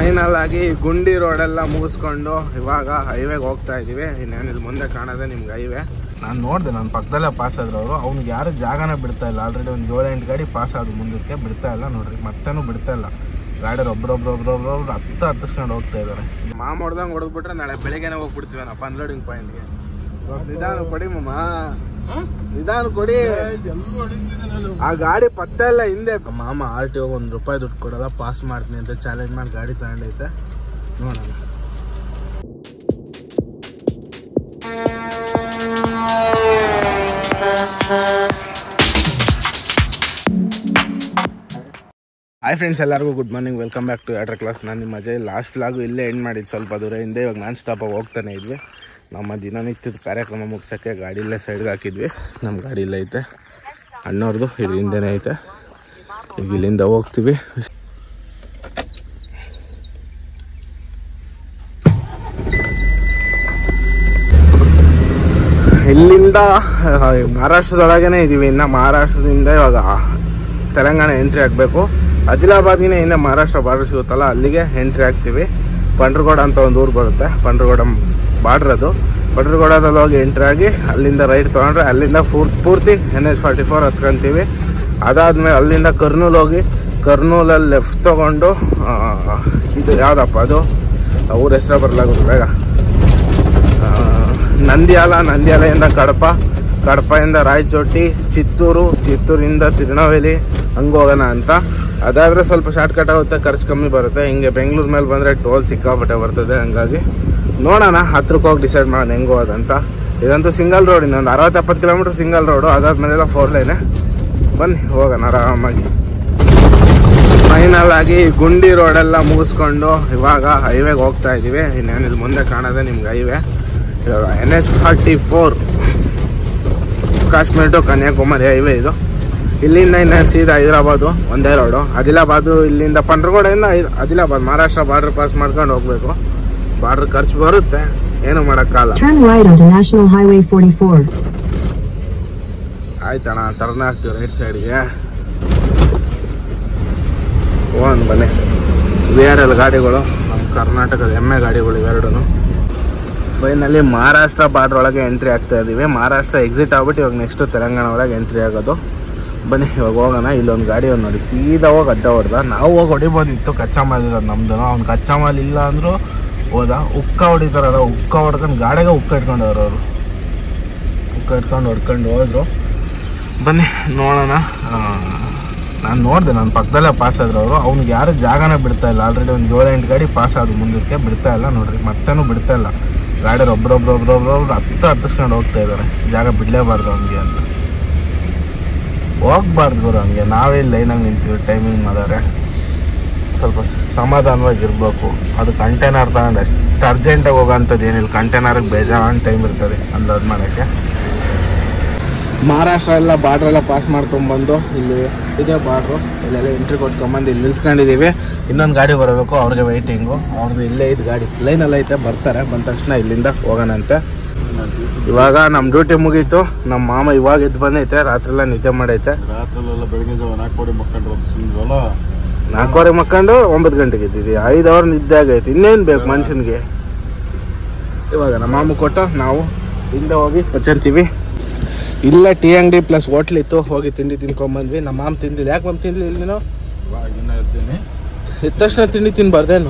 Final ಆಗಿ ಗುಂಡಿ ರೋಡೆಲ್ಲ ಮುಗಿಸ್ಕೊಂಡು ಇವಾಗ ಹೈವೇಗೆ ಹೋಗ್ತಾ ಇದೀವಿ ಇನ್ನೇನು ಇಲ್ಲಿ ಮುಂದೆ ಕಾಣೋದೆ ನಿಮ್ಗೆ ಹೈವೇ ನಾನು ನೋಡಿದೆ ನನ್ನ ಪಕ್ಕದಲ್ಲೇ ಪಾಸ್ ಆದ್ರು ಅವರು ಅವ್ನಿಗೆ ಯಾರು ಜಾಗನ ಬಿಡ್ತಾ ಇಲ್ಲ ಆಲ್ರೆಡಿ ಒಂದು ಏಳು ಎಂಟು ಗಾಡಿ ಪಾಸ್ ಆದ್ರು ಮುಂದಕ್ಕೆ ಬಿಡ್ತಾ ಇಲ್ಲ ನೋಡ್ರಿ ಮತ್ತೇನು ಬಿಡ್ತಾ ಇಲ್ಲ ಗಾಡಿಯವ್ರು ಒಬ್ರೊಬ್ರೊಬ್ರೊಬ್ರೊಬ್ರು ಹತ್ತು ಹತ್ತಿಸ್ಕೊಂಡು ಹೋಗ್ತಾ ಇದ್ದಾರೆ ಮಾಮ ಹೊಡ್ದಂಗೆ ಹೊಡೆದ್ಬಿಟ್ರೆ ನಾಳೆ ಬೆಳಿಗ್ಗೆನೆ ಹೋಗ್ಬಿಡ್ತೀವಿ ನಾವು ಅನ್ಲೋಡಿಂಗ್ ಪಾಯಿಂಟ್ಗೆ ನಿಧಾನ ಕೊಡಿ ಮಮ್ಮ ನಿಧಾನ ಕೊಡಿ ಆ ಗಾಡಿ ಪತ್ತೆ ಇಲ್ಲ ಹಿಂದೆ ಮಾಮ ಆರ್ ಟಿ ಒಂದು ರೂಪಾಯಿ ದುಡ್ಡು ಕೊಡಲ್ಲ ಪಾಸ್ ಮಾಡ್ತೀನಿ ಅಂತ ಚಾಲೆಂಜ್ ಮಾಡಿ ಗಾಡಿ ತಗೊಂಡೈತೆ ನೋಡೋಣ ಹಾಯ್ ಫ್ರೆಂಡ್ಸ್ ಎಲ್ಲರಿಗೂ good morning welcome back to order class ನಾನು ನಿಮ್ಮ ಅಜಯ್ ಲಾಸ್ಟ್ ಫ್ಲಾಗು ಇಲ್ಲೇ ಎಂಡ್ ಮಾಡಿದ್ದು ಸ್ವಲ್ಪ ದೂರ ಹಿಂದೆ ಇವಾಗ ನಾನ್ ಸ್ಟಾಪಾಗಿ ಹೋಗ್ತಾನೆ ಇದ್ವಿ ನಮ್ಮ ದಿನನಿತ್ಯದ ಕಾರ್ಯಕ್ರಮ ಮುಗ್ಸೋಕ್ಕೆ ಗಾಡಿ ಇಲ್ಲೇ ಸೈಡ್ಗೆ ಹಾಕಿದ್ವಿ ನಮ್ಮ ಗಾಡಿ ಇಲ್ಲೇ ಐತೆ ಅಣ್ಣವ್ರದ್ದು ಇದ್ರ ಹಿಂದೆನೇ ಐತೆ ಈಗ ಇಲ್ಲಿಂದ ಹೋಗ್ತೀವಿ ಇಲ್ಲಿಂದ ಆ, ಮಹಾರಾಷ್ಟ್ರದೊಳಗೇನೆ ಇದೀವಿ ಇನ್ನು ಮಹಾರಾಷ್ಟ್ರದಿಂದ ಇವಾಗ ತೆಲಂಗಾಣ ಎಂಟ್ರಿ ಆಗಬೇಕು ಆದಿಲಾಬಾದ್ಗಿನ ಹಿಂದೆ ಮಹಾರಾಷ್ಟ್ರ ಬಾರ್ಡರ್ ಸಿಗುತ್ತಲ್ಲ ಅಲ್ಲಿಗೆ ಎಂಟ್ರಿ ಆಗ್ತೀವಿ ಪಂಡ್ರಗೋಡ ಅಂತ ಒಂದು ಊರು ಬರುತ್ತೆ ಪಂಡ್ರಗೋಡ ಬಾರ್ಡ್ರ್ ಅದು ಪಂಡ್ರಗೋಡದಲ್ಲಿ ಹೋಗಿ ಎಂಟ್ರಿ ಆಗಿ ಅಲ್ಲಿಂದ ರೈಟ್ ತೊಗೊಂಡ್ರೆ ಅಲ್ಲಿಂದ ಫೂರ್ ಪೂರ್ತಿ ಎನ್ ಎಚ್ ಫಾರ್ಟಿ ಫೋರ್ ಹತ್ಕೊಂತೀವಿ ಅದಾದ್ಮೇಲೆ ಅಲ್ಲಿಂದ ಕರ್ನೂಲ್ ಹೋಗಿ ಕರ್ನೂಲಲ್ಲಿ ಲೆಫ್ಟ್ ತೊಗೊಂಡು ಆ, ಇದು ಯಾವುದಪ್ಪ ಅದು ಊರ ಹೆಸರು ಬರಲಾಗುತ್ತೆ ಬೇಗ ಆ, ನಂದ್ಯಾಲ ನಂದ್ಯಾಲೆಯಿಂದ ಕಡಪ ಕಡಪದಿಂದ ರಾಯಚೋಟಿ ಚಿತ್ತೂರು ಚಿತ್ತೂರಿಂದ ತಿರುನವೇಲಿ ಹಂಗೆ ಹೋಗೋಣ ಅಂತ ಅದಾದರೆ ಸ್ವಲ್ಪ ಶಾರ್ಟ್ ಕಟ್ ಆಗುತ್ತೆ ಖರ್ಚು ಕಮ್ಮಿ ಬರುತ್ತೆ ಹಿಂಗೆ ಬೆಂಗಳೂರು ಮೇಲೆ ಬಂದರೆ ಟೋಲ್ ಸಿಕ್ಕಾಪಟ್ಟೆ ಬರ್ತದೆ ಹಂಗಾಗಿ ನೋಡೋಣ ಹತ್ರಕ್ಕೆ ಹೋಗಿ ಡಿಸೈಡ್ ಮಾಡೋಣ ಹೆಂಗೆ ಹೋಗೋದಂತ ಇದಂತೂ ಸಿಂಗಲ್ ರೋಡ್ ಇನ್ನೊಂದು ಅರವತ್ತು ಎಪ್ಪತ್ತು ಕಿಲೋಮೀಟ್ರ್ ಸಿಂಗಲ್ ರೋಡು ಅದಾದ್ಮೇಲೆಲ್ಲ ಫೋರ್ ಲೈನೆ ಬನ್ನಿ ಹೋಗೋಣ ಆರಾಮಾಗಿ ಫೈನಲ್ ಆಗಿ ಗುಂಡಿ ರೋಡೆಲ್ಲ ಮುಗಿಸ್ಕೊಂಡು ಇವಾಗ ಹೈವೇಗೆ ಹೋಗ್ತಾ ಇದೀವಿ ಇನ್ನೇನು ಇಲ್ಲಿ ಮುಂದೆ ಕಾಣೋದೆ ನಿಮ್ಗೆ highway N S forty four Kashmir to Kanyakumari highway ಇದು ಇಲ್ಲಿಂದ ಇನ್ನೇನು ಸೀದಾ ಹೈದ್ರಾಬಾದು ಒಂದೇ ರೋಡು ಆದಿಲಾಬಾದು ಇಲ್ಲಿಂದ ಪಂಡ್ರಗೋಡೆಯಿಂದ ಐ- ಆದಿಲಾಬಾದ್ ಮಹಾರಾಷ್ಟ್ರ ಬಾರ್ಡರ್ ಪಾಸ್ ಮಾಡ್ಕೊಂಡು ಹೋಗ್ಬೇಕು ಬಾರ್ಡರ್ ಖರ್ಚು ಬರುತ್ತೆ ಏನು ಮಾಡೋಕ್ಕಾಗಲ್ಲ Turn right onto National Highway 44. ಆಯ್ತಣ್ಣ ಟರ್ನ್ ಆಗ್ತೀವಿ ರೈಟ್ ಸೈಡ್ಗೆ ಒಂದು ಬನ್ನಿ ವಿ ಆರ್ ಎಲ್ ಗಾಡಿಗಳು ನಮ್ಮ ಕರ್ನಾಟಕದ ಎಮ್ಮೆ ಗಾಡಿಗಳು ಇವೆರಡೂ ಫೈನಲಿ ಮಹಾರಾಷ್ಟ್ರ ಬಾರ್ಡ್ರ್ ಒಳಗೆ ಎಂಟ್ರಿ ಆಗ್ತಾ ಇದ್ದೀವಿ ಮಹಾರಾಷ್ಟ್ರ ಎಕ್ಸಿಟ್ ಆಗ್ಬಿಟ್ಟು ಇವಾಗ ನೆಕ್ಸ್ಟ್ ತೆಲಂಗಾಣ ಒಳಗೆ ಎಂಟ್ರಿ ಆಗೋದು ಬನ್ನಿ ಇವಾಗ ಹೋಗೋಣ ಇಲ್ಲೊಂದು ಗಾಡಿ ಒಂದು ನೋಡಿ ಸೀದಾ ಹೋಗಿ ಅಡ್ಡ ಹೊಡೆದ ನಾವು ಹೋಗಿ ಹೊಡಿಬೋದಿತ್ತು ಕಚ್ಚಾ ಮಾಲ್ ಇರೋದು ನಮ್ದು ಅವ್ನು ಕಚ್ಚಾ ಮಾಲ್ ಇಲ್ಲ ಅಂದರೂ ಹೋದ ಉಕ್ಕ ಹೊಡಿತಾರಲ್ಲ ಉಕ್ಕ ಹೊಡ್ಕೊಂಡು ಗಾಡಿಗೆ ಉಕ್ಕ ಇಟ್ಕೊಂಡವ್ರು ಅವರು ಉಕ್ಕ ಇಟ್ಕೊಂಡು ಹೊಡ್ಕೊಂಡು ಹೋದ್ರು ಬನ್ನಿ ನೋಡೋಣ ನಾನು ನೋಡಿದೆ ನನ್ನ ಪಕ್ಕದಲ್ಲೇ ಪಾಸ್ ಆದ್ರು ಅವರು ಅವ್ನಿಗೆ ಯಾರು ಜಾಗನ ಬಿಡ್ತಾ ಇಲ್ಲ ಆಲ್ರೆಡಿ ಒಂದು ಏಳು ಎಂಟು ಗಾಡಿ ಪಾಸ್ ಆದ್ರು ಮುಂದಕ್ಕೆ ಬಿಡ್ತಾ ಇಲ್ಲ ನೋಡ್ರಿ ಮತ್ತೇನು ಬಿಡ್ತಾ ಇಲ್ಲ ಗಾಡಿಯವ್ರು ಒಬ್ರೊಬ್ರೊಬ್ರೊಬ್ರೊಬ್ರು ಹತ್ತು ಹತ್ತಿಸ್ಕೊಂಡು ಹೋಗ್ತಾ ಇದ್ದಾರೆ ಜಾಗ ಬಿಡಲೇಬಾರ್ದು ಅವ್ನಿಗೆ ಅಂತ ಹೋಗ್ಬಾರ್ದು ಗುರು ಹಂಗೆ ನಾವೇ ಲೈನಾಗಿ ನಿಂತೀವಿ ಟೈಮಿಂಗ್ ಮಾಡಿದ್ರೆ ಸ್ವಲ್ಪ ಸಮಾಧಾನವಾಗಿ ಇರಬೇಕು ಅದು ಕಂಟೈನರ್ ತಗೊಂಡು ಅಷ್ಟು ಅರ್ಜೆಂಟಾಗಿ ಹೋಗೋಂಥದ್ದು ಏನಿಲ್ಲ ಕಂಟೈನರ್ಗೆ ಬೇಜಾನ್ ಟೈಮ್ ಇರ್ತದೆ ಅಂದಾಜು ಮಾಡೋಕ್ಕೆ ಮಹಾರಾಷ್ಟ್ರ ಎಲ್ಲ ಬಾರ್ಡ್ರ್ ಎಲ್ಲ ಪಾಸ್ ಮಾಡ್ಕೊಂಡ್ಬಂದು ಇಲ್ಲಿ ಇದೇ ಬಾರ್ಡ್ರು ಇಲ್ಲೆಲ್ಲ ಎಂಟ್ರಿ ಕೊಟ್ಕೊಂಬಂದು ಇಲ್ಲಿ ನಿಲ್ಸ್ಕೊಂಡಿದ್ದೀವಿ ಇನ್ನೊಂದು ಗಾಡಿ ಬರಬೇಕು ಅವ್ರಿಗೆ ವೆಯ್ಟಿಂಗು ಅವ್ರದ್ದು ಇಲ್ಲೇ ಇದು ಗಾಡಿ ಲೈನಲ್ಲಿ ಐತೆ ಬರ್ತಾರೆ ಬಂದ ತಕ್ಷಣ ಇಲ್ಲಿಂದ ಹೋಗೋಣಂತೆ ಇವಾಗ ನಮ್ಮ ಡ್ಯೂಟಿ ಮುಗೀತು ನಮ್ಮ ಮಾಮ ಇವಾಗ ಎದ್ದು ಬಂದೈತೆ ರಾತ್ರಿ ಎಲ್ಲ ನಿದ್ದೆ ಮಾಡೈತೆ ರಾತ್ರಿಲೆಲ್ಲ ಬೆಳಗ್ಗೆ ಜಾವ ನಾಲ್ಕುವರೆ ಮಕ್ಕಂಡು ಹೋಗ್ತಿದ್ವಲ್ಲ ನಾಲ್ಕೂವರೆ ಮಕ್ಕಂಡು ಒಂಬತ್ತು ಗಂಟೆಗೆ ಇದ್ದಿದ್ವಿ ಐದು ಅವರ್ ನಿದ್ದೆ ಆಗೈತೆ ಇನ್ನೇನು ಬೇಕು ಮನುಷ್ಯನಿಗೆ ಇವಾಗ ನಮ್ಮ ಮಾಮ ಕೊಟ್ಟು ನಾವು ಹಿಂದೆ ಹೋಗಿ ಪಚಂತೀವಿ ಇಲ್ಲ ಟೀ ಅಂಗಡಿ ಪ್ಲಸ್ ಹೋಟ್ಲ್ ಇತ್ತು ಹೋಗಿ ತಿಂಡಿ ತಿನ್ಕೊಂಬಂದ್ವಿ ನಮ್ಮ ಮಾಮ ತಿಂದಿಲ್ಲ ಯಾಕೆ ಮಾಮ ತಿಂದಿಲ್ಲ ಇಲ್ಲಿ ನೀನು ಇವಾಗಿನ ಇದ್ದೀನಿ ಇದ್ದ ತಕ್ಷಣ ತಿಂಡಿ ತಿನ್ಬಾರ್ದೇನು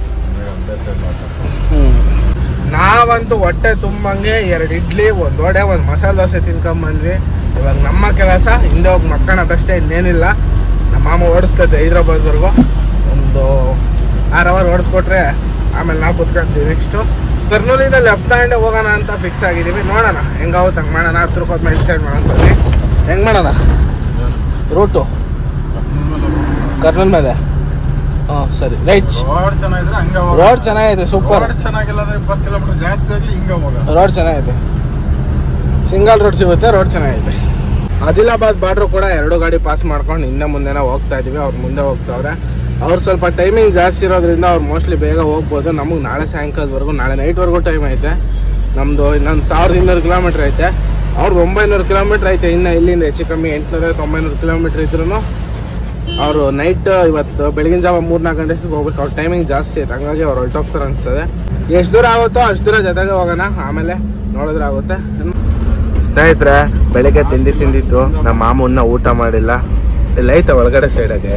ಹ್ಞೂ ನಾವಂತೂ ಹೊಟ್ಟೆ ತುಂಬಂಗೆ ಎರಡು ಇಡ್ಲಿ ಒಂದು ವಡೆ ಒಂದು ಮಸಾಲೆ ದೋಸೆ ತಿನ್ಕೊಂಬಂದ್ವಿ ಇವಾಗ ನಮ್ಮ ಕೆಲಸ ಹಿಂದೆ ಹೋಗಿ ಮಕ್ಕಳದಷ್ಟೇ ಇನ್ನೇನಿಲ್ಲ ನಮ್ಮ ಮಾಮ ಓಡಿಸ್ತೈತೆ ಹೈದ್ರಾಬಾದ್ವರೆಗೂ ಒಂದು ಆರು ಅವರ್ ಓಡಿಸ್ಕೊಟ್ರೆ ಆಮೇಲೆ ನಾವು ಕುತ್ಕೊಂತೀವಿ ನೆಕ್ಸ್ಟು ಕರ್ನೂಲಿಂದ ಲೆಫ್ಟ್ ಹ್ಯಾಂಡ್ ಹೋಗೋಣ ಅಂತ ಫಿಕ್ಸ್ ಆಗಿದ್ದೀವಿ ನೋಡೋಣ ಹೆಂಗಾಗುತ್ತೆ ಹಂಗೆ ಮಾಡೋಣ ಹತ್ರಕ್ಕೆ ಹೋದ್ಮೇಲೆ ಡಿಸೈಡ್ ಮಾಡೋಣ ಬನ್ನಿ ಹೆಂಗೆ ಮಾಡೋಣ ರೂಟು ಕರ್ನೂಲ್ ಮೇಲೆ ಹಾಂ ಸರಿ ರೈಟ್ ರೋಡ್ ಚೆನ್ನಾಗಿದ್ರೆ ಹಂಗ ರೋಡ್ ಚೆನ್ನಾಗಿದೆ ಸೂಪರ್ ರೋಡ್ ಚೆನ್ನಾಗಿಲ್ಲ ಅಂದ್ರೆ ಇಪ್ಪತ್ತು ಕಿಲೋಮೀಟರ್ ಜಾಸ್ತಿ ಆಗಲಿ ಹಿಂಗ ಹೋಗೋದು ರೋಡ್ ಚೆನ್ನಾಗೈತೆ ಸಿಂಗಲ್ ರೋಡ್ ಸಿಗುತ್ತೆ ರೋಡ್ ಚೆನ್ನಾಗೈತೆ ಆದಿಲಾಬಾದ್ ಬಾರ್ಡ್ರು ಕೂಡ ಎರಡು ಗಾಡಿ ಪಾಸ್ ಮಾಡ್ಕೊಂಡು ಹಿಂದೆ ಮುಂದೆನೇ ಹೋಗ್ತಾ ಇದೀವಿ ಅವ್ರು ಮುಂದೆ ಹೋಗ್ತಾವ್ರೆ ಅವ್ರು ಸ್ವಲ್ಪ ಟೈಮಿಂಗ್ ಜಾಸ್ತಿ ಇರೋದ್ರಿಂದ ಅವ್ರು ಮೋಸ್ಟ್ಲಿ ಬೇಗ ಹೋಗ್ಬೋದು ನಮಗೆ ನಾಳೆ ಸಾಯಂಕಾಲದವರೆಗೂ ನಾಳೆ ನೈಟ್ವರೆಗೂ ಟೈಮ್ ಐತೆ ನಮ್ಮದು ಇನ್ನೊಂದು ಸಾವಿರದ ಇನ್ನೂರು ಕಿಲೋಮೀಟ್ರ್ ಐತೆ ಅವ್ರದ್ದು ಒಂಬೈನೂರು ಕಿಲೋಮೀಟ್ರ್ ಐತೆ ಇನ್ನು ಇಲ್ಲಿಂದ ಹೆಚ್ಚು ಕಮ್ಮಿ ಎಂಟುನೂರ ಒಂಬೈನೂರು ಕಿಲೋಮೀಟ್ರ್ ಇದ್ರೂ ಅವರು ನೈಟ್ ಇವತ್ತು ಬೆಳಗಿನ ಜಾವ ಮೂರ್ ನಾಲ್ಕು ಗಂಟೆ ಹೋಗ್ಬೇಕು ಅವ್ರ ಟೈಮಿಂಗ್ ಜಾಸ್ತಿ ಐತೆ ಹಂಗಾಗಿ ಅವ್ರು ಹೊರಟೋಗ್ತಾರೆ ಅನ್ಸ್ತದೆ ಎಷ್ಟು ದೂರ ಆಗುತ್ತೋ ಅಷ್ಟು ದೂರ ಜೊತೆಗೆ ಹೋಗೋಣ ಆಮೇಲೆ ನೋಡಿದ್ರೆ ಆಗುತ್ತೆ ಸ್ನೇಹಿತರೆ ಬೆಳಿಗ್ಗೆ ತಿಂಡಿ ತಿಂದಿತ್ತು ನಮ್ಮ ಮಾಮೂನ್ನ ಊಟ ಮಾಡಿಲ್ಲ ಇಲ್ಲ ಐತೆ ಒಳಗಡೆ ಸೈಡಾಗೆ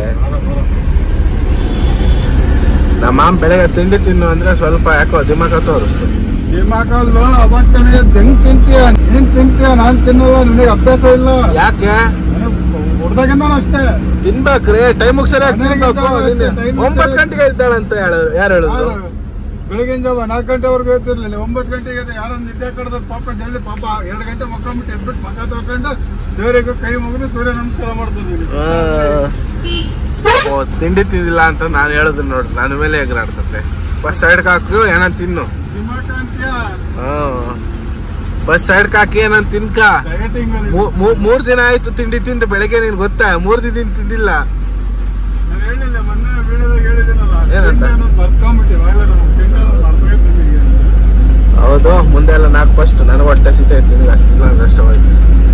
ನಮ್ಮ ಮಾಮ ಬೆಳಗ್ಗೆ ತಿಂಡಿ ತಿನ್ನು ಅಂದ್ರೆ ಸ್ವಲ್ಪ ಯಾಕೋ ದಿಮಾಕ ತೋರಿಸ್ತು ದಿಮಾಕಲ್ಲು ಅವತ್ತನೇ ಹೆಂಗ್ ತಿಂತೀಯ ನೀನ್ ತಿಂತೀಯ ನಾನ್ ತಿನ್ನೋದು ನಿನಗೆ ಅಭ್ಯಾಸ ಇಲ್ಲ ಯಾಕೆ ಹೊಡ್ದಾಗಿಂದ ಅಷ್ಟೇ ತಿನ್ಬೇಕ್ರಿ ಟೈಮಿಗೆ ಸರಿಯಾಗಿ ಹನ್ನೆರಡು ತಿನ್ಬೇಕು ಗಂಟೆ ನಿನ್ನೆ ಆಗುತ್ತೆ, time ಒಂಬತ್ತು ಸರಿಯಾಗಿ- ಗಂಟೆಗೆ ಇದ್ದಾಳಂತ ಹೇಳಿದ್ರು ಯಾರು ಹೇಳಿದ್ರು ಯಾರು? ಬೆಳಗಿನ ಜಾವ ನಾಲ್ಕು ಗಂಟೆವರೆಗೂ ಎದ್ದಿರ್ಲಿಲ್ಲ ಒಂಬತ್ತು ಗಂಟೆಗೆ ಎದ್ದು ಯಾರೋ ನಿದ್ದೆ ಕಡ್ದ್ರೆ ಪಾಪ ಜಲ್ದಿ ಪಾಪ ಎರಡು ಗಂಟೆ ಮಕ್ಕೊಂಬಿಟ್ಟು ಎದ್ಬಿಟ್ಟು ಮಕ್ಕ ತೊಳ್ಕೊಂಡು ದೇವರಿಗೆ ಕೈ ಮುಗಿದು ಸೂರ್ಯ ನಮಸ್ಕಾರ ಮಾಡ್ತಿದ್ದೀನಿ ಆ, ಓ ತಿಂಡಿ ತಿಂದಿಲ್ಲ ಅಂತ ನಾನು ಹೇಳಿದ್ರು ನೋಡಿ ನನ್ನ ಮೇಲೆ ಎಗರಾಡ್ತತೆ ಬಸ್ ಸೈಡ್ಗೆ ಹಾಕು ಏನೋ ತಿನ್ನು ದಿಮಾಕ ಅಂತೀಯ ಬಸ್ ಸೈಡ್ಗೆ ಹಾಕಿ ಏನೋ ತಿನ್ಕ ಡಯಟಿಂಗ್ ಮೂ- ಮೂ- ಮೂರ್ ದಿನ ಆಯ್ತು ತಿಂಡಿ ತಿಂದು ಬೆಳಗ್ಗೆ ನೀನ್ ಗೊತ್ತಾ ಮೂರ್ ದಿನ ತಿಂದಿಲ್ಲ ನಾನು ಹೇಳಿಲ್ಲ ಮೊನ್ನೆ ವಿಡಿಯೋದಾಗ ಹೇಳಿದ್ದೀನಲ್ಲ ಏನಂತ? ತಿಂಡಿ ಅನ್ನೋದು ಬರ್ಕೊಂಬಿಟ್ಟಿವಿ ಆಗಲೇ ನಮ್ಗೆ ತಿಂಡಿ ಅನ್ನೋದು ಮರ್ತೋಗೈತೆ ನಿಮಗೆ. ಹೌದು ಮುಂದೆ ಎಲ್ಲ ನಾಲ್ಕು ಫಸ್ಟ್ ನನಗೆ ಹೊಟ್ಟೆ ಸಿತ ಇತ್ತು ನಿನಗೆ ಅಷ್ಟಿಲ್ಲ ಅಂದ್ರೆ ಅಷ್ಟವಾಯ್ತು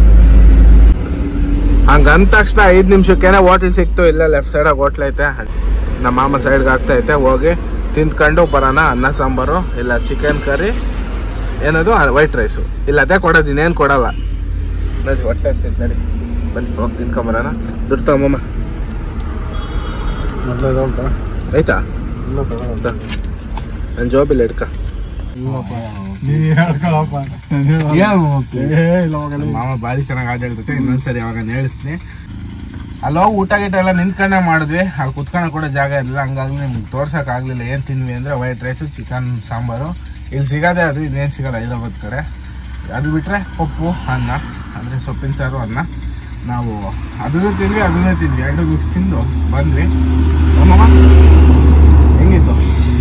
ಹಂಗ ಅಂದ ತಕ್ಷಣ ಐದ್ ನಿಮಿಷಕ್ಕೇನೆ ಹೋಟೆಲ್ ಸಿಕ್ತು ಇಲ್ಲ ಲೆಫ್ಟ್ ಸೈಡಾಗ ಹೋಟ್ಲ್ ಐತೆ ನಮ್ಮ ಮಾಮ ಸೈಡ್ಗೆ ಆಗ್ತಾ ಐತೆ ಹೋಗಿ ತಿಂದ್ಕೊಂಡು ಬರೋಣ ಅನ್ನ ಸಾಂಬಾರು ಇಲ್ಲ ಚಿಕನ್ ಕರಿ ಏನದು ವೈಟ್ ರೈಸು ಇಲ್ಲ ಅದೇ ಕೊಡೋದು ಇನ್ನೇನು ಕೊಡಲ್ಲ ನಡಿ ಹೊಟ್ಟೆ ಹಸ್ತೈತೆ ನಡಿ ಬನ್ನಿ ಹೋಗಿ ತಿನ್ಕೊಂಬರೋಣ ದುಡ್ಡು ತಗೊಂಬಮ್ಮ ಮೊದ್ಲು ಇದು ಉಂಟಾ? ಆಯ್ತಾ ಇಲ್ಲ ತಗೊಳಲ್ಲ. ನನ್ನ ಜಾಬಿಲ್ಲ ಹಿಡ್ಕ ನೀ ಹೇಳ್ಕೊಳಪ್ಪ. ನಾನ್ ಹೇಳಲ್ಲ. ಏ, ಇಲ್ಲ ಹೋಗಲ್ಲ. ಮಾಮ ಭಾರಿ ಚೆನ್ನಾಗಿ ಆಟಾಡ್ತೈತೆ ಇನ್ನೊಂದ್ಸರಿ ಅವಾಗ ಹೇಳಿಸ್ತೀನಿ ಅಲ್ಲಿ ಹೋಗಿ ಊಟ ಗೀಟ ಎಲ್ಲ ನಿಂತ್ಕೊಂಡೆ ಮಾಡಿದ್ವಿ ಅಲ್ಲಿ ಕುತ್ಕೊಳಕ್ ಕೂಡ ಜಾಗ ಇರಲಿಲ್ಲ ಹಂಗಾಗಿ ನಿಮ್ಗೆ ತೋರ್ಸಕ್ ಆಗ್ಲಿಲ್ಲ ಏನ್ ತಿಂದ್ವಿ ಅಂದ್ರೆ ವೈಟ್ ರೈಸು ಚಿಕನ್ ಸಾಂಬಾರು ಇಲ್ಲಿ ಸಿಗೋದೇ ಅದು ಇನ್ನೇನು ಸಿಗಲ್ಲ ಹೈದ್ರಾಬಾದ್ ಕಡೆ ಅದು ಬಿಟ್ರೆ ಪಪ್ಪು ಅನ್ನ ಅಂದ್ರೆ ಸೊಪ್ಪಿನ ಸಾರು ಅನ್ನ ನಾವು ಅದನ್ನು ತಿಂದ್ವಿ ಅದನ್ನೇ ತಿಂದ್ವಿ ಎರಡು ಮಿಕ್ಸ್ ತಿಂದು ಬಂದ್ವಿ ಅಮ್ಮಮ್ಮ ಹೆಂಗಿತ್ತು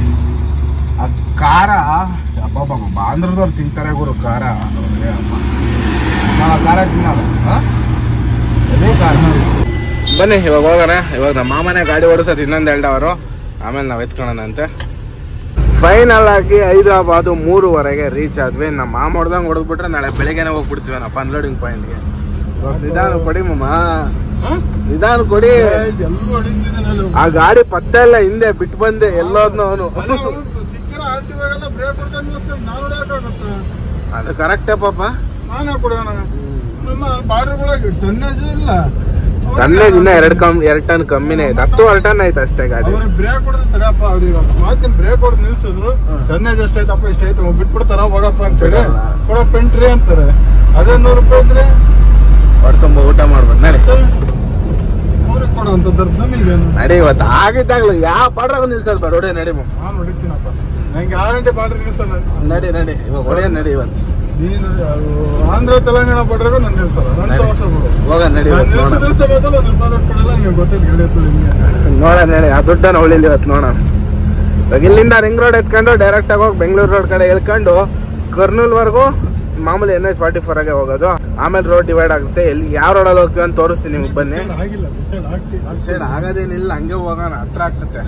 ಆ ಖಾರ ಅಬ್ಬಬ್ಬಬ್ಬ ಆಂಧ್ರದವ್ರು ತಿಂತಾರೆ ಗುರು ಖಾರ ಏ ಅಮ್ಮ ನಾವು ಆ ಖಾರ ತಿನ್ನಲ್ಲ ಹಾ? ಅದೇ ಖಾರ ಬನ್ನಿ ಇವಾಗ ಹೋಗೋಣ ಇವಾಗ ನಮ್ಮ ಮಾಮನೆ ಗಾಡಿ ಓಡಿಸೋದು ಇನ್ನೊಂದು ಎರಡು ಅವರು ಆಮೇಲೆ ನಾವು ಎತ್ಕೊಳ್ಳೋಣಂತೆ ಫೈನಲ್ ಆಗಿ ಹೈದ್ರಾಬಾದು ಮೂರುವರೆಗೆ ರೀಚ್ ಆದ್ವಿ ನಮ್ಮ ಮಾಮ ಹೊಡೆದಂಗೆ ಹೊಡೆದ್ಬಿಟ್ರೆ ನಾಳೆ ಬೆಳಿಗ್ಗೆನೆ ಹೋಗ್ಬಿಡ್ತೀವಿ ನಾವು ಅನ್ಲೋಡಿಂಗ್ ಪಾಯಿಂಟ್ಗೆ ನಿಧಾನ ಕೊಡಿ ಮಮ್ಮ ಹಾ? ನಿಧಾನ ಕೊಡಿ ಏ, ಎಲ್ಲರೂ ಹೊಡಿತಿದ್ದಾನಲ್ಲ. ಆ ಗಾಡಿ ಪತ್ತೆ ಇಲ್ಲ ಹಿಂದೆ ಬಿಟ್ಟು ಬಂದೆ ಎಲ್ಲೋದ್ನು ಅವನು ಅಲ್ಲ, ಅವ್ನು ಸಿಕ್ಕಿರೋ ಆರ್ಟಿಒಗೆಲ್ಲ ಬ್ರೇಕ್ ಹೊಡ್ಕೊಂಡು ನಿಲ್ಸ್ಕೊಂಡು ನಾನು ಹೊಡ್ಯಾಕಾಗತ್ತೆ? ಅದು ಕರೆಕ್ಟೇ ಪಾಪ ನಾನೇ ಕೊಡೋಣ ನಮ್ಮ ಬಾರ್ಡ್ರ್ಗೊಳಗೆ ಟನ್ನೇಜ್ ಇಲ್ಲ ಟನ್ನೇಜ್ ಇನ್ನ ಎರಡ್ ಕಮ್ ಎರಡ್ ಟನ್ ಕಮ್ಮಿನೇ ಐತೆ ಹತ್ತುವರೆ ಟನ್ ಐತೆ ಅಷ್ಟೇ ಗಾಡಿ ಅವ್ರಿಗೆ ಬ್ರೇಕ್ ಹೊಡೆದು ತಡಪ್ಪ ಅವ್ರಿಗೆ ಮಾತಿನ ಬ್ರೇಕ್ ಹೊಡೆದು ನಿಲ್ಸಿದ್ರು ಟನ್ನೇಜ್ ಎಷ್ಟೈತಪ್ಪ ಇಷ್ಟೈತೆ ಬಿಟ್ಬಿಡ್ತಾರ ಹೋಗಪ್ಪ ಅಂತೇಳಿ ಕೊಡೋ ಪೆಂಟ್ರಿ ಅಂತಾರೆ ಅದೇ ನೂರು ರೂಪಾಯಿ ಇದ್ರೆ ಹೊಟ್ಟೆ ತುಂಬ ಊಟ ಮಾಡ್ಬೇಕು ನಡಿ ಅವ್ರಿಗೆ ಕೊಡೋ ಅಂತದ್ದು ನಮಗೇನು ನಡಿ ಇವತ್ತು ಆಗಿದ್ದಾಗ್ಲು ಯಾವ ಪಾಡ್ರಾಗ ನಿಲ್ಸೋದು ಬೇಡ ಹೊಡೆ ನಡಿ ಮಮ್ಮ. ನಾನು ಹೊಡಿತೀನಪ್ಪ ನಂಗೆ ಗ್ಯಾರಂಟಿ ಬಾರ್ಡ್ರ್ ನಿಲ್ಸಲ್ಲ ನಡಿ ನಡಿ ಇವಾಗ ಹೊಡೆಯ ನಡಿ ಇವತ್ತು ನೀನು ಅದು ಆಂಧ್ರ ತೆಲಂಗಾಣ ಬಾರ್ಡ್ರಿಗೂ ನಾನು ನಿಲ್ಸಲ್ಲ ನನ್ನ ನಡಿ. ವರ್ಷ ಬಿಡು ಹೋಗ ನಡಿ ನಾನು ಇವತ್ತು ನಿಲ್ಸೋ ನೋಡೋಣ ನಿಲ್ಸೋ ಬದಲು ಒಂದು ರೂಪಾಯಿ ದುಡ್ಡು ಕೊಡಲ್ಲ ನಿಮಗೆ ಗೊತ್ತೈತೆ ಗಾಡಿ ಹತ್ತದ ನಿಮಗೆ ನೋಡೋಣ ನಡಿ ಆ ದುಡ್ಡನ್ನ ಉಳಿಲಿ ಇವತ್ತು ನೋಡೋಣ ಇವಾಗ ಇಲ್ಲಿಂದ ರಿಂಗ್ ರೋಡ್ ಎತ್ಕೊಂಡು ಡೈರೆಕ್ಟ್ ಆಗಿ ಹೋಗಿ ಬೆಂಗಳೂರು ರೋಡ್ ಕಡೆ ಹೇಳ್ಕೊಂಡು ಕರ್ನೂಲ್ವರೆಗೂ ಮಾಮೂಲಿ ಎನ್ ಎಚ್ ಫಾರ್ಟಿ ಫೋರ್ ಆಗಿ ಹೋಗೋದು ಆಮೇಲೆ ರೋಡ್ ಡಿವೈಡ್ ಆಗುತ್ತೆ ಎಲ್ಲಿ ಯಾವ ರೋಡಲ್ಲಿ ಹೋಗ್ತೀವಿ ಅಂತ ತೋರಿಸ್ತೀನಿ ನಿಮ್ಗೆ ಬನ್ನಿ Decide ಆಗಿಲ್ಲ ಡಿಸೈಡ್ ಆಗ್ತಿ ಸೈಡ್ ಆಗೋದೇನಿಲ್ಲ ಹಂಗೆ ಹೋಗೋಣ ಹತ್ರ ಆಗ್ತತೆ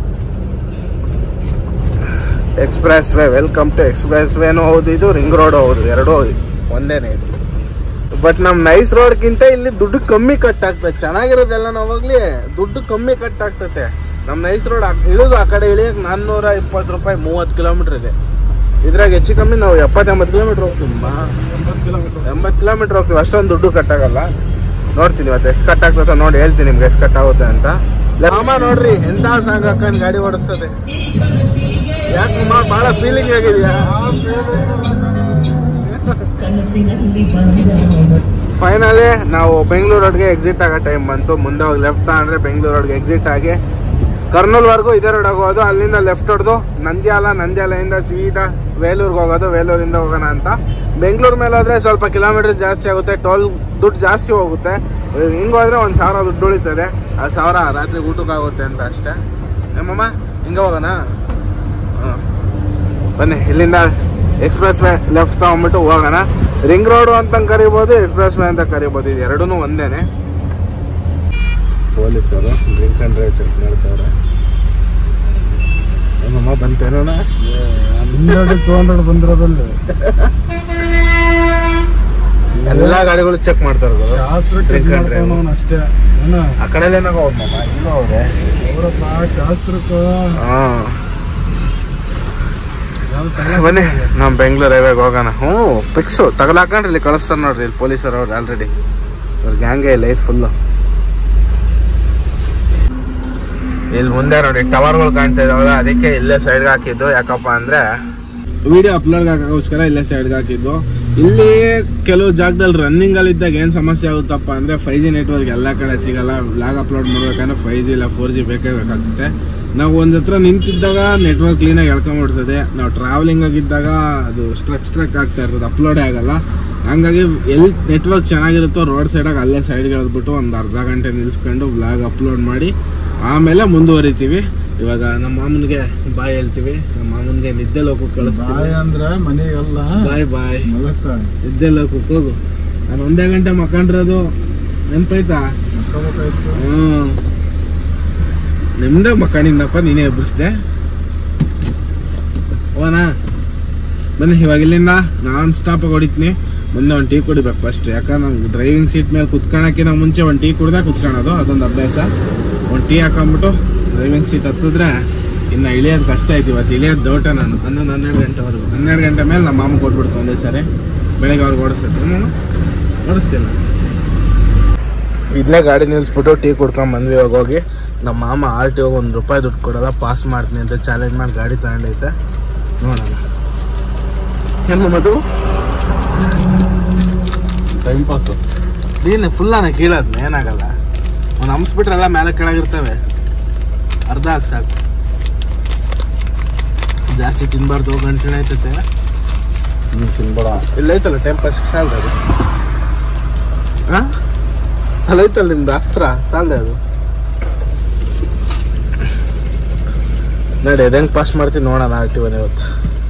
express way welcome to express ವೇನು ಹೌದು ಇದು ರಿಂಗ್ ರೋಡ್ ಹೌದು ಎರಡೂ ಒಂದೇನೆ ಇದು ಬಟ್ ನಮ್ ನೈಸ್ ರೋಡ್ಗಿಂತ ಇಲ್ಲಿ ದುಡ್ಡು ಕಮ್ಮಿ ಕಟ್ ಆಗ್ತದೆ ಚೆನ್ನಾಗಿರೋದೆಲ್ಲ ನಾವಾಗ್ಲಿ ದುಡ್ಡು ಕಮ್ಮಿ ಕಟ್ ಆಗ್ತತೆ ನಮ್ ನೈಸ್ ರೋಡ್ ಇಳಿದು ಆ ಕಡೆ ಇಳಿಯಕ್ ನಾನ್ನೂರ ಇಪ್ಪತ್ತು ರೂಪಾಯಿ ಮೂವತ್ತು ಕಿಲೋಮೀಟರ್ ಇದೆ ಇದ್ರಾಗ ಹೆಚ್ಚು ಕಮ್ಮಿ ನಾವು ಎಪ್ಪತ್ತೆಂಬತ್ತು ಕಿಲೋಮೀಟರ್ ಹೋಗ್ತೀವಿ ಮಾ. ಒಂಬತ್ತು ಕಿಲೋಮೀಟರ್ ಎಂಬತ್ತು ಕಿಲೋಮೀಟರ್ ಹೋಗ್ತೀವಿ ಅಷ್ಟೊಂದು ದುಡ್ಡು ಕಟ್ಟಾಗಲ್ಲ ನೋಡ್ತೀನಿ ಇವತ್ತು ಎಷ್ಟು ಕಟ್ ಆಗ್ತದೆ ನೋಡಿ ಹೇಳ್ತೀನಿ ನಿಮ್ಗೆ ಎಷ್ಟು ಕಟ್ ಆಗುತ್ತೆ ಅಂತ ಅಮ್ಮ ನೋಡ್ರಿ ಎಂತ ಸಾಂಗ್ ಹಾಕೊಂಡು ಗಾಡಿ ಓಡಿಸ್ತದೆ ಯಾಕಮ್ಮ ಬಹಳ ಫೀಲಿಂಗ್ ಆಗಿದೆಯಾ ಫೈನಲಿ ನಾವು ಬೆಂಗಳೂರು ರೋಡ್ಗೆ ಎಕ್ಸಿಟ್ ಆಗೋ ಟೈಮ್ ಬಂತು ಮುಂದೆ ಹೋಗಿ ಲೆಫ್ಟ್ ತಗೊಂಡ್ರೆ ಬೆಂಗಳೂರು ರೋಡ್ಗೆ ಎಕ್ಸಿಟ್ ಆಗಿ ಕರ್ನೂಲ್ವರೆಗೂ ಇದೇ ರೋಡ್ ಹೋಗೋದು ಅಲ್ಲಿಂದ ಲೆಫ್ಟ್ ಹೊಡೆದು ನಂದ್ಯಾಲ ನಂದ್ಯಾಲೆಯಿಂದ ಸೀದಾ ವೇಲೂರ್ಗೆ ಹೋಗೋದು ವೇಲೂರಿಂದ ಹೋಗೋಣ ಅಂತ ಬೆಂಗಳೂರು ಮೇಲೆ ಹೋದ್ರೆ ಸ್ವಲ್ಪ ಕಿಲೋಮೀಟರ್ ಜಾಸ್ತಿ ಆಗುತ್ತೆ ಟೋಲ್ ದುಡ್ಡು ಜಾಸ್ತಿ ಹೋಗುತ್ತೆ ಹಿಂಗೆ ಹೋದ್ರೆ ಒಂದು ಸಾವಿರ ದುಡ್ಡು ಉಳಿತದೆ ಆ ಸಾವಿರ ರಾತ್ರಿ ಊಟಕ್ಕೆ ಆಗುತ್ತೆ ಅಂತ ಅಷ್ಟೇ ಏಮಮ್ಮ ಹಿಂಗೆ ಹೋಗೋಣ ಹಾಂ ಬನ್ನಿ ಇಲ್ಲಿಂದ ಎಕ್ಸ್ಪ್ರೆಸ್ ವೇ ಲೆಫ್ಟ್ ತಗೊಂಡ್ಬಿಟ್ಟು ಹೋಗೋಣ ರಿಂಗ್ ರೋಡ್ ಅಂತ ಕರಿಬೋದು ಎಕ್ಸ್ಪ್ರೆಸ್ ವೇ ಅಂತ ಕರಿಬೋದು ಇದು ಎರಡೂ ಒಂದೇನೆ ಪೊಲೀಸರು ಡ್ರಿಂಕ್ ಅಂಡ್ ಡ್ರೈವ್ ಚೆಕ್ ಮಾಡ್ತಾವ್ರೆ ನಮ್ಮಮ್ಮ ಬಂತೇನೋಣ ಹನ್ನೆರಡು ಟೂ ಹಂಡ್ರೆಡ್ ಬಂದಿರೋದಲ್ಲಿ ಎಲ್ಲಾ ಗಾಡಿಗಳು ಚೆಕ್ ಮಾಡ್ತಾರೆ ಗುರು. ಶಾಸ್ತ್ರಕ್ಕೆ Drink and drive. ಮಾಡ್ಕೊಂಡವನು ಅಷ್ಟೇ ಏನ ಆ ಕಡೆದೇನಾಗ ಹೋಗ್ಮಮ್ಮ ಇಲ್ಲೂ ಅವ್ರೆ ಅವರಪ್ಪ ಶಾಸ್ತ್ರಕ್ಕೆ ಹಾ ಯಾವ್ದು ತಗೊಳಕ್ ಬನ್ನಿ ನಮ್ಮ ಬೆಂಗಳೂರು ಹೈವೇಗೆ ಹೋಗೋಣ ಹ್ಞೂ ಪಿಕ್ಸು ತಗಲಾಕೊಂಡ್ರೆ ಇಲ್ಲಿ ಕಳಿಸ್ತಾರೆ ನೋಡ್ರಿ ಇಲ್ಲಿ ಪೊಲೀಸರು ಅವ್ರು ಆಲ್ರೆಡಿ ಅವ್ರ ಗ್ಯಾಂಗೇ ಇಲ್ಲ ಐತೆ ಫುಲ್ಲು ಇಲ್ಲಿ ಮುಂದೆ ನೋಡಿ ಟವರ್ಗಳು ಕಾಣ್ತಾ ಇದಾವಲ್ಲ ಅದಕ್ಕೆ ಇಲ್ಲೇ ಸೈಡ್ಗೆ ಹಾಕಿದ್ದು ಯಾಕಪ್ಪ ಅಂದ್ರೆ ವಿಡಿಯೋ ಅಪ್ಲೋಡ್ ಹಾಕೋಸ್ಕರ ಇಲ್ಲೇ ಸೈಡ್ಗೆ ಹಾಕಿದ್ದು ಇಲ್ಲಿ ಕೆಲವು ಜಾಗದಲ್ಲಿ ರನ್ನಿಂಗ್ ಅಲ್ಲಿ ಇದ್ದಾಗ ಏನ್ ಸಮಸ್ಯೆ ಆಗುತ್ತಪ್ಪ ಅಂದ್ರೆ ಫೈವ್ ಜಿ ನೆಟ್ವರ್ಕ್ ಎಲ್ಲ ಕಡೆ ಸಿಗಲ್ಲ ಬ್ಲಾಗ್ ಅಪ್ಲೋಡ್ ಮಾಡ್ಬೇಕಂದ್ರೆ ಫೈವ್ ಜಿ ಇಲ್ಲ ಫೋರ್ ಜಿ ಬೇಕೇ ಬೇಕಾಗುತ್ತೆ ನಾವು ಒಂದ್ ಹತ್ರ ನಿಂತಿದ್ದಾಗ ನೆಟ್ವರ್ಕ್ ಕ್ಲೀನಾಗಿ ಎಳ್ಕೊಂಡ್ಬಿಡ್ತದೆ ನಾವು ಟ್ರಾವೆಲಿಂಗ್ ಆಗಿದ್ದಾಗ ಅದು ಸ್ಟ್ರಕ್ ಸ್ಟ್ರಕ್ ಆಗ್ತಾ ಇರ್ತದೆ ಅಪ್ಲೋಡೇ ಆಗಲ್ಲ ಹಂಗಾಗಿ ಎಲ್ಲಿ ನೆಟ್ವರ್ಕ್ ಚೆನ್ನಾಗಿರುತ್ತೋ ರೋಡ್ ಸೈಡಾಗಿ ಅಲ್ಲೇ ಸೈಡ್ಗೆ ಎಳೆದ್ಬಿಟ್ಟು ಒಂದು ಅರ್ಧ ಗಂಟೆ ನಿಲ್ಸ್ಕೊಂಡು ಬ್ಲಾಗ್ ಅಪ್ಲೋಡ್ ಮಾಡಿ ಆಮೇಲೆ ಮುಂದುವರಿತೀವಿ ಇವಾಗ ನಮ್ಮ ಮಾಮನ್ಗೆ ಬಾಯ್ ಹೇಳ್ತೀವಿ ನಮ್ಮ ಮಾಮನ್ಗೆ ನಿದ್ದೆ ಲೋಕಕ್ಕೆ ಕಳಿಸ್ತೀವಿ ಬಾಯ್ ಅಂದ್ರೆ ಮನೆಗೆಲ್ಲ ಬಾಯ್ ಬಾಯ್ ಮಲಕ್ಕ ನಿದ್ದೆ ಲೋಕಕ್ಕೆ ಹೋಗು ನಾನು ಒಂದೇ ಗಂಟೆ ಮಕ್ಕಂಡ್ರದು ನೆನ್ಪಾಯ್ತಾ ಮಕ್ಕಬೇಕಾಯ್ತು ಹ್ಮ್ ನಿಮ್ದೇ ಮಕ್ಕಳಿಂದಪ್ಪ ನೀನೇ ಎಬ್ಬಿಸ್ದೆ ಓನಾ ಬನ್ನಿ ಇವಾಗ ಇಲ್ಲಿಂದ ನಾನ್ ಸ್ಟಾಪ್ ಹೊಡಿತೀನಿ ಮುಂದೆ ಒಂದು ಟೀ ಕುಡಿಬೇಕು ಫಸ್ಟ್ ಯಾಕಂದ್ರೆ ನಂಗೆ ಡ್ರೈವಿಂಗ್ ಸೀಟ್ ಮೇಲೆ ಕುತ್ಕೊಳಕ್ಕಿಂತ ಮುಂಚೆ ಒಂದು ಟೀ ಕುಡ್ದೆ ಕುತ್ಕೊಳೋದು ಅದೊಂದು ಅಭ್ಯಾಸ ಒಂದು ಟೀ ಹಾಕೊಂಬಿಟ್ಟು ಡ್ರೈವಿಂಗ್ ಸೀಟ್ ಹತ್ತಿದ್ರೆ ಇನ್ನು ಇಳಿಯೋದು ಕಷ್ಟ ಆಯ್ತು ಇವತ್ತು ಇಳಿಯೋದು ಡೌಟ ನಾನು ಹನ್ನೊಂದು ಹನ್ನೆರಡು ಗಂಟೆವರೆಗೂ ಹನ್ನೆರಡು ಗಂಟೆ ಮೇಲೆ ನಮ್ಮ ಮಾಮ ಕೊಟ್ಬಿಡ್ತು ಒಂದೇ ಸರಿ ಬೆಳಗ್ಗೆ ಅವ್ರಿಗೆ ಓಡಿಸ್ತೈತೆ ನಾನು ಓಡಿಸ್ತೀನಿ ಇಲ್ಲೇ ಗಾಡಿ ನಿಲ್ಲಿಸ್ಬಿಟ್ಟು ಟೀ ಕುಡ್ಕೊಂಡ್ ಬಂದ್ವಿ ಇವಾಗ ಹೋಗಿ ನಮ್ಮ ಮಾಮ ಆರ್ ಟಿ ಹೋಗಿ ಒಂದು ರೂಪಾಯಿ ದುಡ್ಡು ಕೊಡಲ್ಲ ಪಾಸ್ ಮಾಡ್ತೀನಿ ಅಂತ ಚಾಲೆಂಜ್ ಮಾಡಿ ಗಾಡಿ ತಗೊಂಡೈತೆ ನೋಡೋಣ ಏನು ಮದು ಟೈಮ್ ಪಾಸ್ ನೀನು ಫುಲ್ಲಾನ ಕೀಳದ್ನ ಏನಾಗಲ್ಲ ಅವ್ನು ಹಂಸ್ಬಿಟ್ರೆಲ್ಲ ಮೇಲೆ ಕೆಳಗಿರ್ತವೆ ಅರ್ಧ ಹಾಕಿ ಸಾಕು ಜಾಸ್ತಿ ತಿನ್ಬಾರ್ದು ಗಂಟೆ ಆಯ್ತೈತೆ ನೀನು ತಿನ್ಬೇಡ ಇಲ್ಲೈತಲ್ಲ ಟೈಮ್ ಪಾಸ್ ಸಾಲದ ಅದು ಹಾಂ ಅಲ್ಲೈತಲ್ಲ ನಿಮ್ದು ಅಸ್ತ್ರ ಸಾಲದೆ ಅದು ನಡಿ ಹೆಂಗೆ ಪಾಸ್ ಮಾಡ್ತೀನಿ ನೋಡೋಣ ಆರ್ ಟಿ ಒನ್ ಇವತ್ತು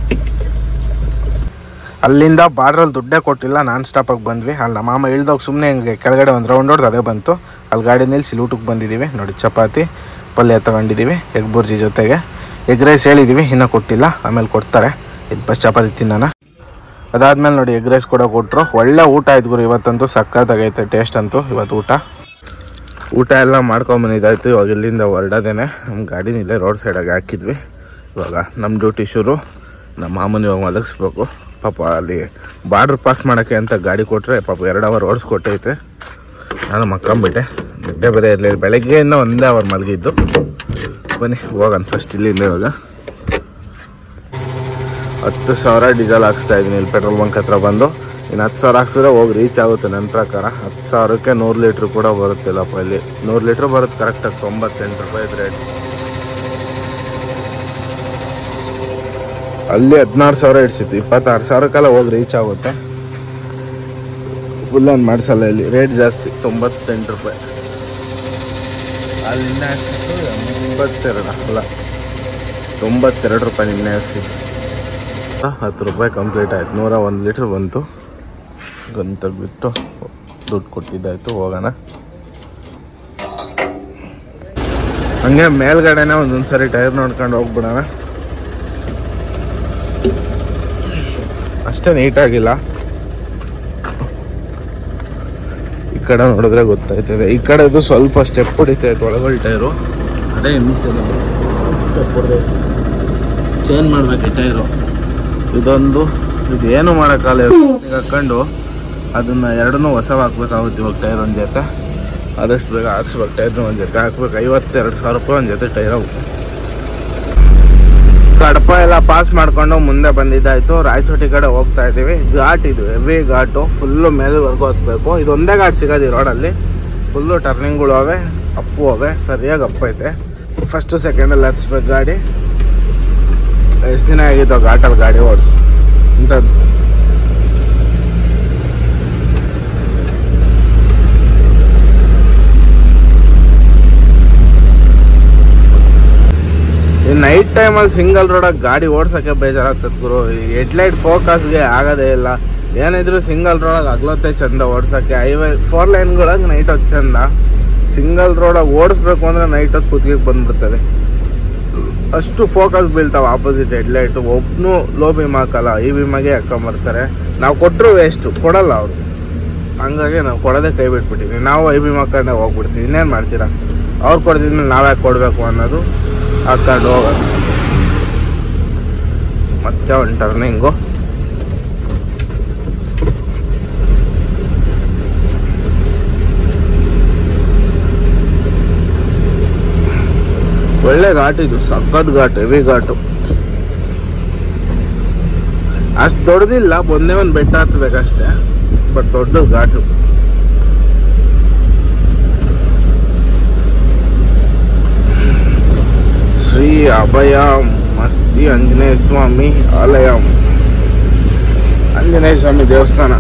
ಅಲ್ಲಿಂದ ಬಾರ್ಡ್ರಲ್ಲಿ ದುಡ್ಡೇ ಕೊಟ್ಟಿಲ್ಲ ನಾನ್ ಸ್ಟಾಪಾಗಿ ಬಂದ್ವಿ ಅಲ್ಲಿ ನಮ್ಮ ಮಾಮ ಇಳ್ದೋಗಿ ಸುಮ್ಮನೆ ಹಿಂಗೆ ಕೆಳಗಡೆ ಒಂದು ರೌಂಡ್ ಹೊಡೆದು ಅದೇ ಬಂತು ಅಲ್ಲಿ ಗಾಡಿ ನಿಲ್ಲಿಸಿ ಲೂಟಕ್ಕೆ ಬಂದಿದ್ದೀವಿ ನೋಡಿ ಚಪಾತಿ ಪಲ್ಯ ತಗೊಂಡಿದ್ದೀವಿ ಎಗ್ ಬುರ್ಜಿ ಜೊತೆಗೆ ಎಗ್ ರೈಸ್ ಹೇಳಿದ್ದೀವಿ ಇನ್ನೂ ಕೊಟ್ಟಿಲ್ಲ ಆಮೇಲೆ ಕೊಡ್ತಾರೆ ಇದು ಬಸ್ ಚಪಾತಿ ತಿನ್ನೋಣ ಅದಾದ್ಮೇಲೆ ನೋಡಿ ಎಗ್ ರೈಸ್ ಕೂಡ ಕೊಟ್ಟರು ಒಳ್ಳೆ ಊಟ ಆಯ್ತು ಗುರು ಇವತ್ತಂತೂ ಸಕ್ಕತ್ತಾಗೈತೆ ಟೇಸ್ಟ್ ಅಂತೂ ಇವತ್ತು ಊಟ ಊಟ ಎಲ್ಲ ಮಾಡ್ಕೊಂಬಂದಿದ್ದಾಯ್ತು ಇವಾಗ ಇಲ್ಲಿಂದ ಹೊರಡೋದೇನೆ ನಮ್ಮ ಗಾಡಿನ ಇಲ್ಲೇ ರೋಡ್ ಸೈಡಾಗಿ ಹಾಕಿದ್ವಿ ಇವಾಗ ನಮ್ಮ ಡ್ಯೂಟಿ ಶುರು ನಮ್ಮ ಮಾಮನ ಇವಾಗ ಮಲಗಿಸ್ಬೇಕು ಪಾಪ ಅಲ್ಲಿ ಬಾರ್ಡ್ರ್ ಪಾಸ್ ಮಾಡೋಕ್ಕೆ ಅಂತ ಗಾಡಿ ಕೊಟ್ಟರೆ ಪಾಪ ಎರಡು ಅವರ್ ಓಡಿಸ್ಕೊಟ್ಟೈತೆ ನಾನು ಮಕ್ಕಂಬಿಟ್ಟೆ ನಿದ್ದೆ ಬೇರೆ ಇರಲಿಲ್ಲ ಬೆಳಗ್ಗೆಯಿಂದ ಒಂದೇ ಅವರ್ ಮಲಗಿದ್ದು ಬನ್ನಿ ಹೋಗೋಣ ಫಸ್ಟ್ ಇಲ್ಲಿಂದ ಇವಾಗ ಹತ್ತು ಸಾವಿರ ಡೀಸೆಲ್ ಹಾಕ್ಸ್ತಾ ಇದ್ದೀನಿ ಇಲ್ಲಿ ಪೆಟ್ರೋಲ್ ಬಂಕ್ ಹತ್ರ ಬಂದು ಇನ್ನು ಹತ್ತು ಸಾವಿರ ಹಾಕ್ಸಿದ್ರೆ ಹೋಗಿ ರೀಚ್ ಆಗುತ್ತೆ ನನ್ನ ಪ್ರಕಾರ ಹತ್ತು ಸಾವಿರಕ್ಕೆ ನೂರು ಲೀಟ್ರ್ ಕೂಡ ಬರುತ್ತಿಲ್ಲಪ್ಪ ಇಲ್ಲಿ ನೂರು ಲೀಟ್ರ್ ಬರುತ್ತೆ ಕರೆಕ್ಟಾಗಿ ತೊಂಬತ್ತೆಂಟು ರೂಪಾಯಿ ರೇಟ್ ಅಲ್ಲಿ ಹದಿನಾರು ಸಾವಿರ ಇಡ್ಸಿತ್ತು ಇಪ್ಪತ್ತಾರು ಸಾವಿರಕ್ಕೆಲ್ಲ ಹೋಗಿ ರೀಚ್ ಆಗುತ್ತೆ ಫುಲ್ ಏನು ಮಾಡಿಸಲ್ಲ ಇಲ್ಲಿ ರೇಟ್ ಜಾಸ್ತಿ ತೊಂಬತ್ತೆಂಟು ರೂಪಾಯಿ ಅಲ್ಲಿ ನಿನ್ನೆ ಹಾಕ್ಸಿತ್ತು ಎಂಬತ್ತೆರಡು ಅಲ್ಲ ತೊಂಬತ್ತೆರಡು ರೂಪಾಯಿ ನಿನ್ನೆ ಹಾಕ್ಸಿತ್ತು ಹತ್ತು ರೂಪಾಯಿ ಕಂಪ್ಲೀಟ್ ಆಯ್ತು ನೂರ ಒಂದು ಲೀಟ್ರ್ ಬಂತು ಗನ್ ತೆಗ್ಬಿಟ್ಟು ದುಡ್ಡು ಕೊಟ್ಟಿದ್ದಾಯ್ತು ಹೋಗೋಣ ಹಂಗೆ ಮೇಲ್ಗಡೆನೆ ಒಂದೊಂದು ಸರಿ ಟೈರ್ ನೋಡ್ಕೊಂಡು ಹೋಗ್ಬಿಡೋಣ ಅಷ್ಟೇ ನೀಟಾಗಿಲ್ಲ ಈ ಕಡೆ ನೋಡಿದ್ರೆ ಗೊತ್ತಾಯ್ತದೆ ಈ ಕಡೆದು ಸ್ವಲ್ಪ ಸ್ಟೆಪ್ ಹೊಡಿತೈತೆ ಒಳಗಡೆ ಟೈರು ಅದೇ ಹಿಂಸೆ ಸ್ಟೆಪ್ ಹೊಡೆದೈತೆ ಚೇಂಜ್ ಮಾಡ್ಬೇಕು ಟೈರು ಇದೊಂದು ಇದೇನು ಮಾಡೋಕ್ಕಲ್ಲ ಈಗ ಹಾಕೊಂಡು ಅದನ್ನ ಎರಡನ್ನೂ ಹೊಸ ಹಾಕ್ಬೇಕಾಗುತ್ತೆ ಇವಾಗ ಟೈರ್ ಒಂದು ಜೊತೆ ಆದಷ್ಟು ಬೇಗ ಹಾಕ್ಸ್ಬೇಕು ಟೈರ್ನ ಒಂದು ಜೊತೆ ಹಾಕ್ಬೇಕು ಐವತ್ತೆರಡು ಸಾವಿರ ರೂಪಾಯಿ ಒಂದು ಜೊತೆ ಟೈರ್ ಅವು ಕಡಪ ಎಲ್ಲ ಪಾಸ್ ಮಾಡ್ಕೊಂಡು ಮುಂದೆ ಬಂದಿದ್ದಾಯ್ತು ರಾಯಚೋಟಿ ಕಡೆ ಹೋಗ್ತಾ ಇದ್ದೀವಿ ಘಾಟ್ ಇದು ಹೆವಿ ಘಾಟು ಫುಲ್ಲು ಮೇಲ್ವರೆಗೂ ಹತ್ಬೇಕು ಇದೊಂದೇ ಘಾಟ್ ಸಿಗೋದು ಈ ರೋಡಲ್ಲಿ ಫುಲ್ಲು ಟರ್ನಿಂಗ್ಗಳು ಅವೆ ಅಪ್ಪು ಅವೆ ಸರಿಯಾಗಿ ಅಪ್ಪ ಐತೆ ಫಸ್ಟು ಸೆಕೆಂಡಲ್ಲಿ ಹತ್ಸ್ಬೇಕು ಗಾಡಿ ಎಷ್ಟು ದಿನ ಆಗಿತ್ತು ಘಾಟಲ್ಲಿ ಗಾಡಿ ಓಡಿಸಿ ಇಂಥದ್ದು ಈ ನೈಟ್ ಟೈಮಲ್ಲಿ ಸಿಂಗಲ್ ರೋಡಾಗಿ ಗಾಡಿ ಓಡ್ಸೋಕ್ಕೆ ಬೇಜಾರಾಗ್ತದೆ ಗುರು ಈ ಹೆಡ್ಲೈಟ್ ಫೋಕಸ್ಗೆ ಆಗೋದೇ ಇಲ್ಲ ಏನಿದ್ರು ಸಿಂಗಲ್ ರೋಡಾಗಿ ಹಗ್ಲೊತ್ತೆ ಚಂದ ಓಡ್ಸೋಕ್ಕೆ ಹೈವೇ ಫೋರ್ ಲೈನ್ಗಳಾಗ ನೈಟ್ ಹೊತ್ತು ಚಂದ ಸಿಂಗಲ್ ರೋಡಾಗಿ ಓಡಿಸ್ಬೇಕು ಅಂದ್ರೆ ನೈಟ್ ಹೊತ್ತು ಕುತ್ತಿಗೆ ಬಂದ್ಬಿಡ್ತದೆ ಅಷ್ಟು ಫೋಕಸ್ ಬೀಳ್ತಾವ ಆಪೋಸಿಟ್ ಹೆಡ್ಲೈಟ್ ಒಬ್ನು ಲೋ ಬಿಮ್ ಹಾಕಲ್ಲ ಈ ಬಿಮಾಗೆ ಹಾಕೊಂಬರ್ತಾರೆ ನಾವು ಕೊಟ್ಟರು ವೇಸ್ಟ್ ಕೊಡಲ್ಲ ಅವರು ಹಂಗಾಗಿ ನಾವು ಕೊಡೋದೇ ಕೈ ಬಿಟ್ಬಿಟ್ಟಿವಿ ನಾವು ಐ ಬಿ ಮಕ್ಕಂಡೆ ಹೋಗ್ಬಿಡ್ತೀವಿ ಇನ್ನೇನು ಮಾಡ್ತೀರಾ ಅವ್ರು ಕೊಡ್ದಿದ್ಮೇಲೆ ನಾವೇ ಕೊಡಬೇಕು ಅನ್ನೋದು ಹಾಕೊಂಡು ಹೋಗೋದು ಮತ್ತೆ ಒಂದು ಟರ್ನಿಂಗು ಒಳ್ಳೆ ಘಾಟ್ ಇದು ಸಖತ್ ಘಾಟ್ ಹೆವಿ ಘಾಟು ಅಷ್ಟು ದೊಡ್ಡದಿಲ್ಲ ಒಂದೇ ಒಂದು ಬೆಟ್ಟ ಹತ್ಬೇಕಷ್ಟೇ ಬಟ್ ದೊಡ್ಡ ಘಾಟು ಶ್ರೀ ಅಭಯ ಮಸ್ತಿ ಆಂಜನೇಯ ಸ್ವಾಮಿ ಆಲಯ ಆಂಜನೇಯ ಸ್ವಾಮಿ ದೇವಸ್ಥಾನ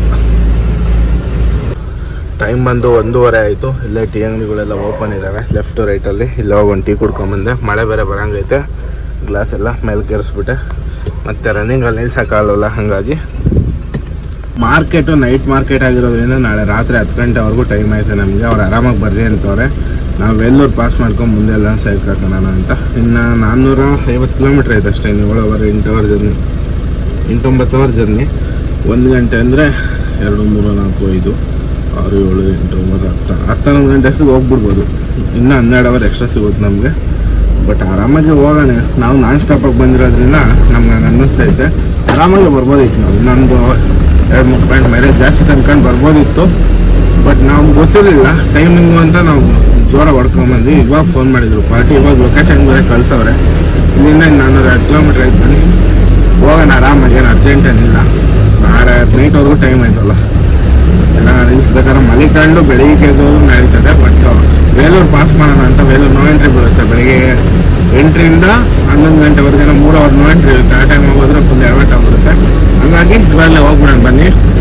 ಟೈಮ್ ಬಂದು ಒಂದೂವರೆ ಆಯಿತು ಇಲ್ಲೇ ಟೀ ಅಂಗಡಿಗಳೆಲ್ಲ ಓಪನ್ ಇದ್ದಾವೆ ಲೆಫ್ಟ್ ರೈಟಲ್ಲಿ ಇಲ್ಲೇ ಹೋಗಿ ಒಂದು ಟೀ ಕುಡ್ಕೊಂಬಂದೆ ಮಳೆ ಬೇರೆ ಬರಂಗೈತೆ ಗ್ಲಾಸ್ ಎಲ್ಲ ಮೇಲೆ ಕೆರೆಸ್ಬಿಟ್ಟೆ ಮತ್ತೆ ರನ್ನಿಂಗಲ್ಲಿ ನಿಲ್ಸೋಕ್ಕಾಗಲ್ಲ ಹಾಗಾಗಿ ಮಾರ್ಕೆಟು ನೈಟ್ ಮಾರ್ಕೆಟ್ ಆಗಿರೋದ್ರಿಂದ ನಾಳೆ ರಾತ್ರಿ ಹತ್ತು ಗಂಟೆವರೆಗೂ ಟೈಮ್ ಐತೆ ನಮಗೆ ಅವ್ರು ಆರಾಮಾಗಿ ಬರ್ರಿ ಅಂತವ್ರೆ ನಾವು ವೆಲ್ಲೂರು ಪಾಸ್ ಮಾಡ್ಕೊಂಡು ಮುಂದೆ ಎಲ್ಲ ಸೈಡ್ ಕರ್ಕೊಳ್ಳೋಣ ಅಂತ ಇನ್ನು ನಾನ್ನೂರ ಐವತ್ತು ಕಿಲೋಮೀಟ್ರ್ ಐತೆ ಅಷ್ಟೇ ಇನ್ನು ಏಳು ಅವರ್ ಎಂಟು ಅವರ್ ಜರ್ನಿ ಎಂಟೊಂಬತ್ತು ಅವರ್ ಜರ್ನಿ ಒಂದು ಗಂಟೆ ಅಂದರೆ ಎರಡು ಮೂರು ನಾಲ್ಕು ಐದು ಆರು ಏಳು ಎಂಟು ಒಂಬತ್ತು ಹತ್ತು ಹತ್ತೊಂದು ಗಂಟೆ ಅಷ್ಟಕ್ಕೆ ಹೋಗ್ಬಿಡ್ಬೋದು ಇನ್ನೂ ಹನ್ನೆರಡು ಅವರ್ ಎಕ್ಸ್ಟ್ರಾ ಸಿಗುತ್ತೆ ನಮಗೆ ಬಟ್ ಆರಾಮಾಗಿ ಹೋಗೋಣ ನಾವು ನಾನ್ ಸ್ಟಾಪಾಗಿ ಬಂದಿರೋದ್ರಿಂದ ನಮ್ಗೆ ಹಂಗೆ ಅನ್ನಿಸ್ತೈತೆ ಆರಾಮಾಗಿ ಬರ್ಬೋದಿತ್ತು ನಾವು ಇನ್ನೊಂದು ಎರಡು ಮೂರು ಪಾಯಿಂಟ್ ಮೇಲೆ ಜಾಸ್ತಿ ತಂದ್ಕೊಂಡು ಬರ್ಬೋದಿತ್ತು ಬಟ್ ನಾವು ಗೊತ್ತಿರಲಿಲ್ಲ ಟೈಮಿಂಗು ಅಂತ ನಾವು ಜೋರ ಹೊಡ್ಕೊಂಬಂದ್ವಿ ಇವಾಗ ಫೋನ್ ಮಾಡಿದ್ರು ಪಾರ್ಟಿ ಇವಾಗ ಲೊಕೇಶನ್ ಬೇರೆ ಕಳ್ಸವ್ರೆ ಇಲ್ಲಿಂದ ಇನ್ನು ನಾನ್ನೂರ ಎರಡು ಕಿಲೋಮೀಟ್ರ್ ಆಯ್ತು ಬನ್ನಿ ಹೋಗೋಣ ಆರಾಮಾಗಿ ಏನು ಅರ್ಜೆಂಟ್ ಏನಿಲ್ಲ ನಾಳೆ ನೈಟ್ವರೆಗೂ ಟೈಮ್ ಆಯ್ತಲ್ಲ ಎಲ್ಲ ನಿಲ್ಲಿಸ್ಬೇಕಾದ್ರೆ ಮಲಿಕೊಂಡು ಬೆಳಿಗ್ಗೆ ಎದ್ದು ನಡೀತದೆ ಬಟ್ ಬೇಲೂರು ಪಾಸ್ ಮಾಡೋಣ ಅಂತ ಬೇಲೂರು ನೋ ಎಂಟ್ರಿ ಬರುತ್ತೆ ಬೆಳಿಗ್ಗೆ ಎಂಟರಿಂದ ಹನ್ನೊಂದು ಗಂಟೆವರೆಗೆ ಮೂರು ಅವರ್ ನೋ ಎಂಟ್ರಿ ಇರುತ್ತೆ ಆ ಟೈಮ್ ಹೋಗೋದ್ರೆ ಫುಲ್ ಎಡವಟ್ ಆಗ್ಬಿಡುತ್ತೆ ಹಂಗಾಗಿ ಇವಾಗಲೇ ಹೋಗ್ಬಿಡೋಣ ಬನ್ನಿ